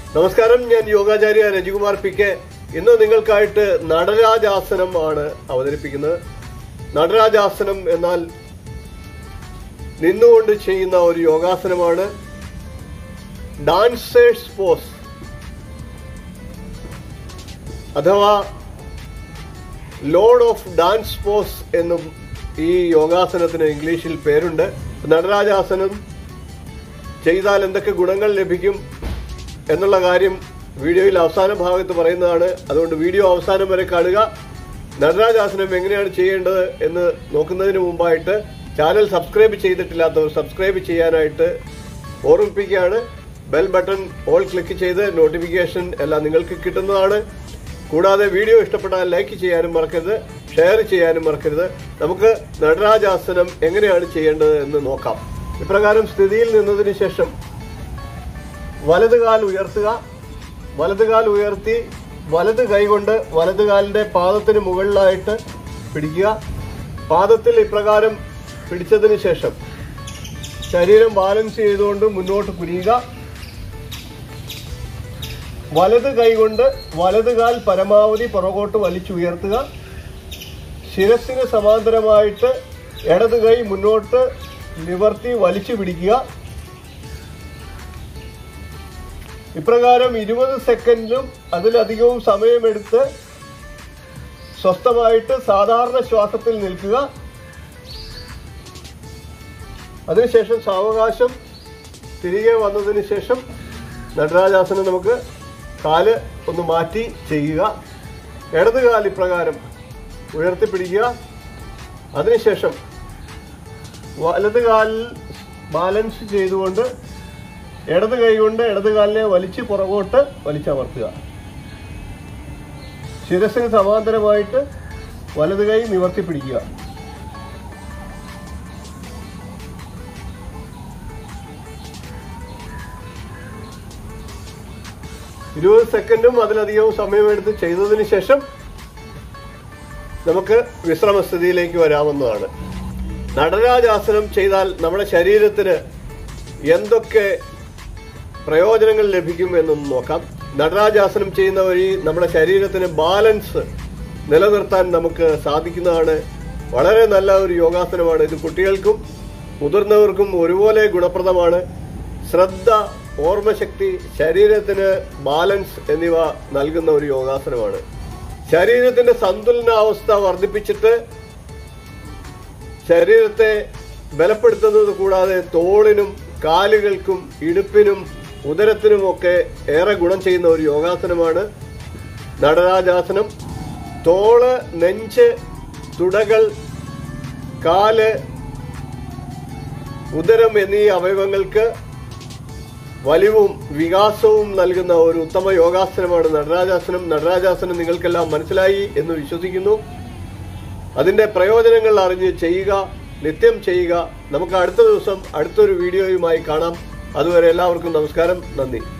നമസ്കാരം ഞാൻ യോഗാചാര്യ Rajikumar P K ഇന്ന് നിങ്ങൾക്കായിട്ട് നടരാജാസനം ആണ് അവതരിപ്പിക്കുന്നത് നടരാജാസനം എന്നാൽ നിന്നുകൊണ്ട് ചെയ്യുന്ന ഒരു യോഗാസനമാണ് ഡാൻസേഴ്സ് പോസ് അഥവാ ലോഡ് ഓഫ് ഡാൻസ് പോസ് എന്നും ഈ യോഗാസനത്തിന് ഇംഗ്ലീഷിൽ പേരുണ്ട് നടരാജാസനം ചെയ്താൽ എന്തൊക്കെ ഗുണങ്ങൾ ലഭിക്കും എന്നുള്ള കാര്യം വീഡിയോയിൽ അവസാന ഭാഗത്ത് പറയുന്നതാണ് അതുകൊണ്ട് വീഡിയോ അവസാനം വരെ കാണുക നടരാജാസനം എങ്ങനെയാണ് ചെയ്യേണ്ടത് എന്ന് നോക്കുന്നതിന് മുമ്പായിട്ട് ചാനൽ സബ്സ്ക്രൈബ് ചെയ്തിട്ടില്ലാത്തവർ സബ്സ്ക്രൈബ് ചെയ്യാനായിട്ട് ഓർമ്മിപ്പിക്കുകയാണ് ബെൽ ബട്ടൺ ഓൾ ക്ലിക്ക് ചെയ്ത് നോട്ടിഫിക്കേഷൻ എല്ലാം നിങ്ങൾക്ക് കിട്ടുന്നതാണ് കൂടാതെ വീഡിയോ ഇഷ്ടപ്പെട്ടാൽ ലൈക്ക് ചെയ്യാനും മറക്കരുത് ഷെയർ ചെയ്യാനും മറക്കരുത് നമുക്ക് നടരാജാസനം എങ്ങനെയാണ് ചെയ്യേണ്ടത് എന്ന് നോക്കാം ഇപ്രകാരം സ്ഥിതിയിൽ നിന്നതിന് ശേഷം വലത് കാൽ ഉയർത്തുക വലത് കാൽ ഉയർത്തി വലത് കൈകൊണ്ട് വലത് കാലിന്റെ പാദത്തിന് മുകളിലായിട്ട് പിടിക്കുക പാദത്തിൽ ഇപ്രകാരം പിടിച്ചതിന് ശേഷം ശരീരം ബാലൻസ് ചെയ്തുകൊണ്ട് മുന്നോട്ട് കുനിയുക വലത് കൈകൊണ്ട് വലത് കാൽ പരമാവധി പുറകോട്ട് വലിച്ചുയർത്തുക ശിരസിന് സമാന്തരമായിട്ട് ഇടത് കൈ മുന്നോട്ട് നിവർത്തി വലിച്ചു പിടിക്കുക ഇപ്രകാരം ഇരുപത് സെക്കൻഡിലും അതിലധികവും സമയമെടുത്ത് സ്വസ്ഥമായിട്ട് സാധാരണ ശ്വാസത്തിൽ നിൽക്കുക അതിനുശേഷം സാവകാശം തിരികെ വന്നതിന് ശേഷം നടരാജാസനം നമുക്ക് കാല് ഒന്ന് മാറ്റി ചെയ്യുക ഇടത് കാൽ ഇപ്രകാരം ഉയർത്തിപ്പിടിക്കുക അതിനുശേഷം വലത് കാലിൽ ബാലൻസ് ചെയ്തുകൊണ്ട് ഇടത് കൈ കൊണ്ട് ഇടത് കാലിനെ വലിച്ച് പുറകോട്ട് വലിച്ചമർത്തുക ശിരസിന് സമാന്തരമായിട്ട് വലത് കൈ നിവർത്തി പിടിക്കുക ഇരുപത് സെക്കൻഡും അതിലധികവും സമയമെടുത്ത് ചെയ്തതിന് ശേഷം നമുക്ക് വിശ്രമസ്ഥിതിയിലേക്ക് വരാവുന്നതാണ് നടരാജാസനം ചെയ്താൽ നമ്മുടെ ശരീരത്തിന് എന്തൊക്കെ പ്രയോജനങ്ങൾ ലഭിക്കും എന്നൊന്ന് നോക്കാം നടരാജാസനം ചെയ്യുന്ന വഴി നമ്മുടെ ശരീരത്തിന് ബാലൻസ് നിലനിർത്താൻ നമുക്ക് സാധിക്കുന്നതാണ് വളരെ നല്ല ഒരു യോഗാസനമാണ് ഇത് കുട്ടികൾക്കും മുതിർന്നവർക്കും ഒരുപോലെ ഗുണപ്രദമാണ് ശ്രദ്ധ ഓർമ്മശക്തി ശരീരത്തിന് ബാലൻസ് എന്നിവ നൽകുന്ന ഒരു യോഗാസനമാണ് ശരീരത്തിന്റെ സന്തുലനാവസ്ഥ വർദ്ധിപ്പിച്ചിട്ട് ശരീരത്തെ ബലപ്പെടുത്തുന്നത് കൂടാതെ തോളിനും കാലുകൾക്കും ഇടുപ്പിനും ഉദരത്തിനുമൊക്കെ ഏറെ ഗുണം ചെയ്യുന്ന ഒരു യോഗാസനമാണ് നടരാജാസനം തോള് നെഞ്ച് തുടകൾ കാല് ഉദരം എന്നീ അവയവങ്ങൾക്ക് വലിവും വികാസവും നൽകുന്ന ഒരു ഉത്തമ യോഗാസനമാണ് നടരാജാസനം നടരാജാസനം നിങ്ങൾക്കെല്ലാം മനസ്സിലായി എന്ന് വിശ്വസിക്കുന്നു അതിന്റെ പ്രയോജനങ്ങൾ അറിഞ്ഞ് ചെയ്യുക നിത്യം ചെയ്യുക നമുക്ക് അടുത്ത ദിവസം അടുത്തൊരു വീഡിയോയുമായി കാണാം അതുവരെ എല്ലാവർക്കും നമസ്കാരം നന്ദി